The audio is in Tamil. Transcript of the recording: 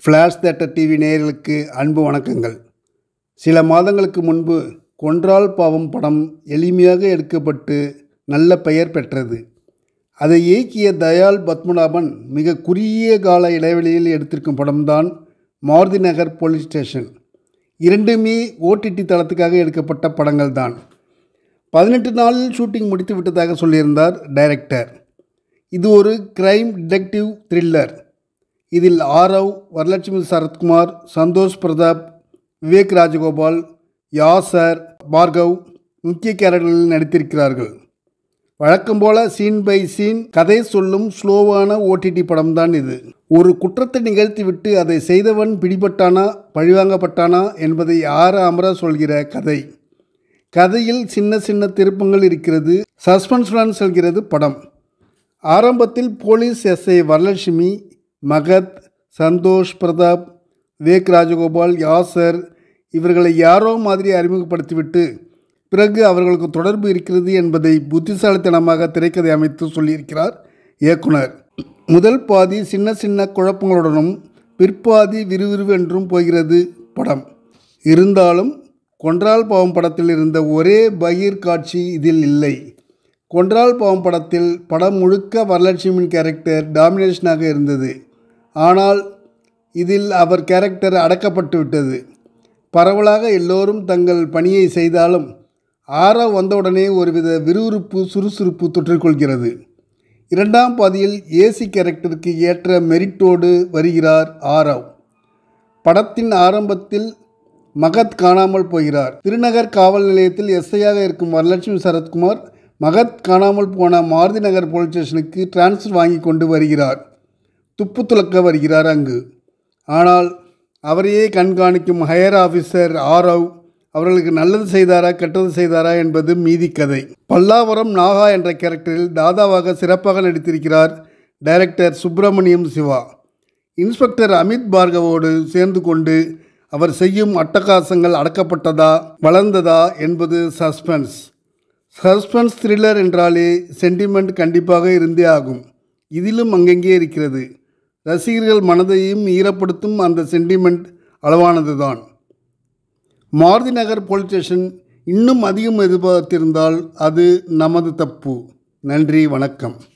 ஃப்ளாஷ் தேட்டர் டிவி நேயர்களுக்கு அன்பு வணக்கங்கள் சில மாதங்களுக்கு முன்பு கொன்றால் பாவம் படம் எளிமையாக எடுக்கப்பட்டு நல்ல பெயர் பெற்றது அதை இயக்கிய தயாள் பத்மநாபன் மிக குறுகிய கால இடைவெளியில் எடுத்திருக்கும் படம்தான் மாருதி நகர் போலீஸ் ஸ்டேஷன் இரண்டுமே ஓடிடி தளத்துக்காக எடுக்கப்பட்ட படங்கள் தான் பதினெட்டு நாளில் ஷூட்டிங் முடித்து விட்டதாக சொல்லியிருந்தார் டைரக்டர் இது ஒரு கிரைம் டிடெக்டிவ் த்ரில்லர் இதில் ஆரவ் வரலட்சுமி சரத்குமார் சந்தோஷ் பிரதாப் விவேக் ராஜகோபால் யாசர் பார்கவ் முக்கிய கேரக்டர்களில் நடித்திருக்கிறார்கள் வழக்கம் போல சீன் பை சீன் கதை சொல்லும் ஸ்லோவான ஓடிடி படம்தான் இது ஒரு குற்றத்தை நிகழ்த்திவிட்டு அதை செய்தவன் பிடிபட்டானா பழிவாங்கப்பட்டானா என்பதை ஆற அமர சொல்கிற கதை கதையில் சின்ன சின்ன திருப்பங்கள் இருக்கிறது சஸ்பென்ஸுடன் செல்கிறது படம் ஆரம்பத்தில் போலீஸ் எஸ்ஐ வரலட்சுமி மகத் சந்தோஷ் பிரதாப் விவேக் ராஜகோபால் யாசர் இவர்களை யாரோ மாதிரி அறிமுகப்படுத்திவிட்டு பிறகு அவர்களுக்கு தொடர்பு இருக்கிறது என்பதை புத்திசாலித்தனமாக திரைக்கதை அமைத்து சொல்லியிருக்கிறார் இயக்குனர் முதல் பாதி சின்ன சின்ன குழப்பங்களுடனும் பிற்பாதி விறுவிறுவென்றும் போகிறது படம் இருந்தாலும் கொன்றால் பாவம் படத்தில் இருந்த ஒரே பகீர் காட்சி இதில் இல்லை கொன்றால் பாவம் படத்தில் படம் முழுக்க வரலட்சுமியின் கேரக்டர் டாமினேஷனாக இருந்தது ஆனால் இதில் அவர் கேரக்டர் அடக்கப்பட்டு விட்டது பரவலாக எல்லோரும் தங்கள் பணியை செய்தாலும் ஆற வந்தவுடனே ஒருவித விறுவிறுப்பு சுறுசுறுப்பு தொற்றிக்கொள்கிறது இரண்டாம் பாதியில் ஏசி கேரக்டருக்கு ஏற்ற மெரிட்டோடு வருகிறார் ஆரவ் படத்தின் ஆரம்பத்தில் மகத் காணாமல் போகிறார் திருநகர் காவல் நிலையத்தில் எஸ்ஐயாக இருக்கும் வரலட்சுமி சரத்குமார் மகத் காணாமல் போன மாருதி நகர் போலீஸ் ஸ்டேஷனுக்கு டிரான்ஸ்ஃபர் வாங்கி கொண்டு வருகிறார் துப்பு துலக்க வருகிறார் அங்கு ஆனால் அவரையே கண்காணிக்கும் ஹையர் ஆஃபீஸர் ஆரவ் அவர்களுக்கு நல்லது செய்தாரா கெட்டது செய்தாரா என்பது மீதி கதை பல்லாவரம் நாகா என்ற கேரக்டரில் தாதாவாக சிறப்பாக நடித்திருக்கிறார் டைரக்டர் சுப்பிரமணியம் சிவா இன்ஸ்பெக்டர் அமித் பார்கவோடு சேர்ந்து கொண்டு அவர் செய்யும் அட்டகாசங்கள் அடக்கப்பட்டதா வளர்ந்ததா என்பது சஸ்பென்ஸ் சஸ்பென்ஸ் த்ரில்லர் என்றாலே சென்டிமெண்ட் கண்டிப்பாக இருந்தே ஆகும் இதிலும் அங்கங்கே இருக்கிறது ரசிகர்கள் மனதையும் ஈரப்படுத்தும் அந்த சென்டிமெண்ட் அளவானதுதான் மாருதி நகர் போலீஸ் ஸ்டேஷன் இன்னும் அதிகம் எதிர்பார்த்திருந்தால் அது நமது தப்பு நன்றி வணக்கம்